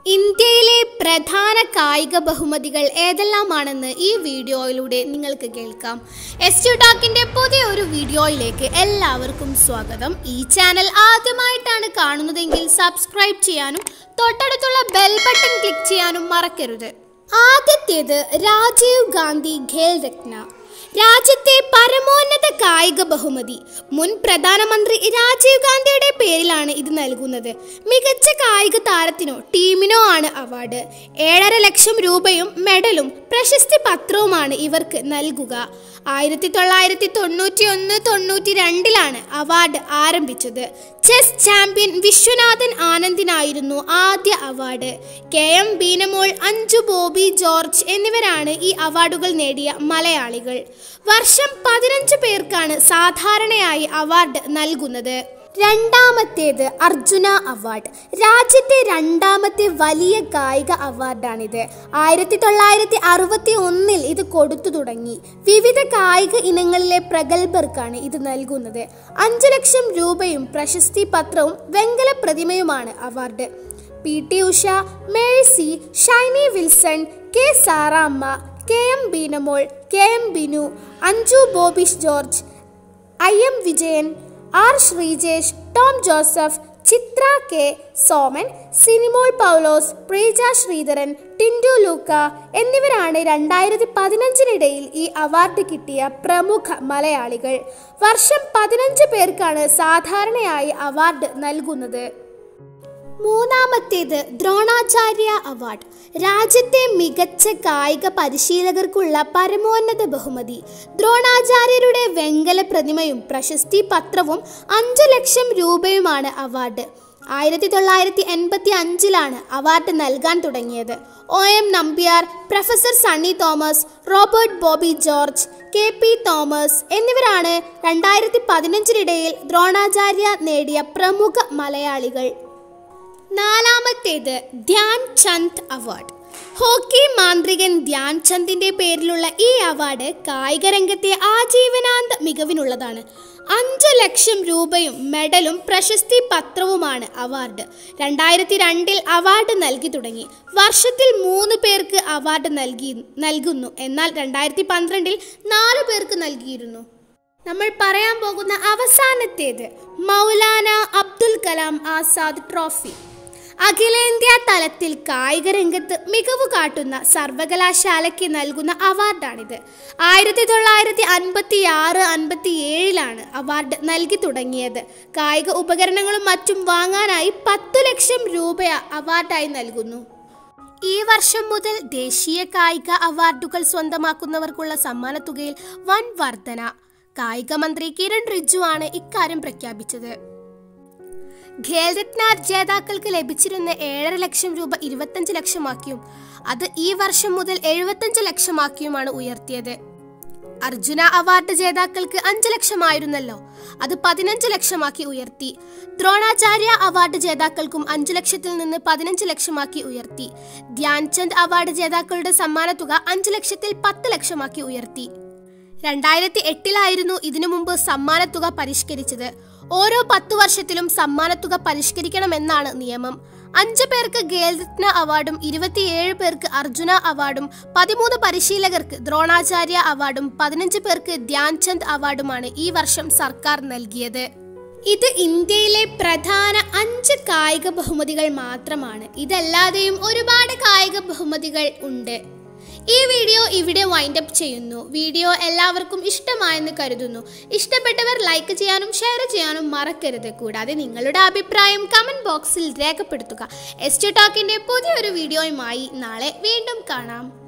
ഇന്ത്യയിലെ പ്രധാന കായിക ബഹുമതികൾ ഏതെല്ലാമാണെന്ന് ഈ വീഡിയോയിലൂടെ നിങ്ങൾക്ക് കേൾക്കാം എസ് ടാക്കിന്റെ പുതിയ ഒരു വീഡിയോയിലേക്ക് എല്ലാവർക്കും സ്വാഗതം ഈ ചാനൽ ആദ്യമായിട്ടാണ് കാണുന്നതെങ്കിൽ സബ്സ്ക്രൈബ് ചെയ്യാനും തൊട്ടടുത്തുള്ള ബെൽ ബട്ടൺ ക്ലിക്ക് ചെയ്യാനും മറക്കരുത് ആദ്യത്തേത് രാജീവ് ഗാന്ധി ഖേൽ രത്ന രാജ്യത്തെ പരമോന്നത കായിക ബഹുമതി മുൻ പ്രധാനമന്ത്രി രാജീവ് ഗാന്ധിയുടെ പേരിലാണ് ഇത് നൽകുന്നത് മികച്ച കായിക താരത്തിനോ ടീമിനോ ആണ് അവാർഡ് ഏഴര ലക്ഷം രൂപയും മെഡലും പ്രശസ്തി പത്രവുമാണ് ഇവർക്ക് നൽകുക ആയിരത്തി തൊള്ളായിരത്തി തൊണ്ണൂറ്റി ഒന്ന് തൊണ്ണൂറ്റി രണ്ടിലാണ് അവാർഡ് ആരംഭിച്ചത് ചെസ് ചാമ്പ്യൻ വിശ്വനാഥൻ ആനന്ദിനായിരുന്നു ആദ്യ award K M Beenamol Anju Bobby George എന്നിവരാണ് ഈ അവാർഡുകൾ നേടിയ മലയാളികൾ വർഷം പതിനഞ്ച് പേർക്കാണ് സാധാരണയായി അവാർഡ് നൽകുന്നത് രണ്ടാമത്തേത് അർജുന അവാർഡ് രാജ്യത്തെ രണ്ടാമത്തെ വലിയ കായിക അവാർഡാണിത് ആയിരത്തി തൊള്ളായിരത്തി അറുപത്തി ഒന്നിൽ ഇത് കൊടുത്തു തുടങ്ങി വിവിധ കായിക ഇനങ്ങളിലെ പ്രഗത്ഭർക്കാണ് ഇത് നൽകുന്നത് അഞ്ചു ലക്ഷം രൂപയും പ്രശസ്തി പത്രവും വെങ്കല പ്രതിമയുമാണ് award P T Usha Mercy Shiny Wilson K Saramma K M Beenamol K M Binu Anju ബോബിഷ് George I M Vijayan R Sreejesh Tom Joseph Chitra K Soman Sinimol Paulose Preeja Sreedharan Tintu Luka എന്നിവരാണ് രണ്ടായിരത്തി പതിനഞ്ചിനിടയിൽ ഈ അവാർഡ് കിട്ടിയ പ്രമുഖ മലയാളികൾ വർഷം പതിനഞ്ച് പേർക്കാണ് സാധാരണയായി അവാർഡ് നൽകുന്നത് മൂന്നാമത്തേത് ദ്രോണാചാര്യ അവാർഡ് രാജ്യത്തെ മികച്ച കായിക പരിശീലകർക്കുള്ള പരമോന്നത ബഹുമതി ദ്രോണാചാര്യരുടെ വെങ്കല പ്രതിമയും പ്രശസ്തി പത്രവും അഞ്ചു ലക്ഷം രൂപയുമാണ് അവാർഡ് ആയിരത്തി തൊള്ളായിരത്തി എൺപത്തി അഞ്ചിലാണ് അവാർഡ് നൽകാൻ തുടങ്ങിയത് O M Nambiar professor Sunny Thomas Robert Bobby George K P Thomas എന്നിവരാണ് രണ്ടായിരത്തി പതിനഞ്ചിനിടയിൽ ദ്രോണാചാര്യ നേടിയ പ്രമുഖ മലയാളികൾ നാലാമത്തേത് ധ്യാൻ ചന്ദ് അവാർഡ് ഹോക്കി മാന്ത്രികൻ ധ്യാൻ ചന്ദിന്റെ പേരിലുള്ള ഈ അവാർഡ് കായിക രംഗത്തെ ആജീവനാന്ത മികവിനുള്ളതാണ് അഞ്ചു ലക്ഷം രൂപയും മെഡലും പ്രശസ്തി പത്രവുമാണ് അവാർഡ് രണ്ടായിരത്തി രണ്ടിൽ അവാർഡ് നൽകി തുടങ്ങി വർഷത്തിൽ മൂന്ന് പേർക്ക് അവാർഡ് നൽകി നൽകുന്നു എന്നാൽ രണ്ടായിരത്തി പന്ത്രണ്ടിൽ നാല് പേർക്ക് നൽകിയിരുന്നു നമ്മൾ പറയാൻ പോകുന്ന അവസാനത്തേത് മൗലാന അബ്ദുൽ കലാം ആസാദ് ട്രോഫി അഖിലേന്ത്യാ തലത്തിൽ കായിക രംഗത്ത് മികവ് കാട്ടുന്ന സർവകലാശാലയ്ക്ക് നൽകുന്ന അവാർഡാണിത് ആയിരത്തി തൊള്ളായിരത്തി അൻപത്തി ആറ് അൻപത്തി ഏഴിലാണ് അവാർഡ് നൽകി തുടങ്ങിയത് കായിക ഉപകരണങ്ങളും മറ്റും വാങ്ങാനായി പത്തു ലക്ഷം രൂപ അവാർഡായി നൽകുന്നു ഈ വർഷം മുതൽ ദേശീയ കായിക അവാർഡുകൾ സ്വന്തമാക്കുന്നവർക്കുള്ള സമ്മാനത്തുകയിൽ വൻ വർധന കായിക മന്ത്രി കിരൺ റിജ്ജു ആണ് ഇക്കാര്യം പ്രഖ്യാപിച്ചത് ഖേൽരത്ന ജേതാക്കൾക്ക് ലഭിച്ചിരുന്ന ഏഴര ലക്ഷം രൂപ ഇരുപത്തഞ്ച് ലക്ഷമാക്കിയും അത് ഈ വർഷം മുതൽ എഴുപത്തഞ്ച് ലക്ഷമാക്കിയുമാണ് ഉയർത്തിയത് അർജുന അവാർഡ് ജേതാക്കൾക്ക് അഞ്ച് ലക്ഷമായിരുന്നല്ലോ അത് പതിനഞ്ച് ലക്ഷമാക്കി ഉയർത്തി ദ്രോണാചാര്യ അവാർഡ് ജേതാക്കൾക്കും അഞ്ചു ലക്ഷത്തിൽ നിന്ന് പതിനഞ്ച് ലക്ഷമാക്കി ഉയർത്തി ധ്യാൻചന്ദ് അവാർഡ് ജേതാക്കളുടെ സമ്മാനത്തുക അഞ്ചു ലക്ഷത്തിൽ പത്ത് ലക്ഷമാക്കി ഉയർത്തി രണ്ടായിരത്തി എട്ടിലായിരുന്നു ഇതിനു മുമ്പ് സമ്മാനത്തുക പരിഷ്കരിച്ചത് ഓരോ പത്തു വർഷത്തിലും സമ്മാനത്തുക പരിഷ്കരിക്കണമെന്നാണ് നിയമം അഞ്ച് പേർക്ക് ഖേൽരത്ന അവാർഡും ഇരുപത്തിയേഴ് പേർക്ക് അർജുന അവാർഡും പതിമൂന്ന് പരിശീലകർക്ക് ദ്രോണാചാര്യ അവാർഡും പതിനഞ്ച് പേർക്ക് ധ്യാൻചന്ദ് അവാർഡുമാണ് ഈ വർഷം സർക്കാർ നൽകിയത് ഇത് ഇന്ത്യയിലെ പ്രധാന അഞ്ച് കായിക ബഹുമതികൾ മാത്രമാണ് ഇതല്ലാതെയും ഒരുപാട് കായിക ബഹുമതികൾ ഉണ്ട് ഈ വീഡിയോ ഇവിടെ വൈൻഡ് അപ്പ് ചെയ്യുന്നു വീഡിയോ എല്ലാവർക്കും ഇഷ്ടമായെന്ന് കരുതുന്നു ഇഷ്ടപ്പെട്ടവർ ലൈക്ക് ചെയ്യാനും ഷെയർ ചെയ്യാനും മറക്കരുത് കൂടാതെ നിങ്ങളുടെ അഭിപ്രായം കമന്റ് ബോക്സിൽ രേഖപ്പെടുത്തുക എസ് ടോക്കിന്റെ പുതിയൊരു വീഡിയോയുമായി നാളെ വീണ്ടും കാണാം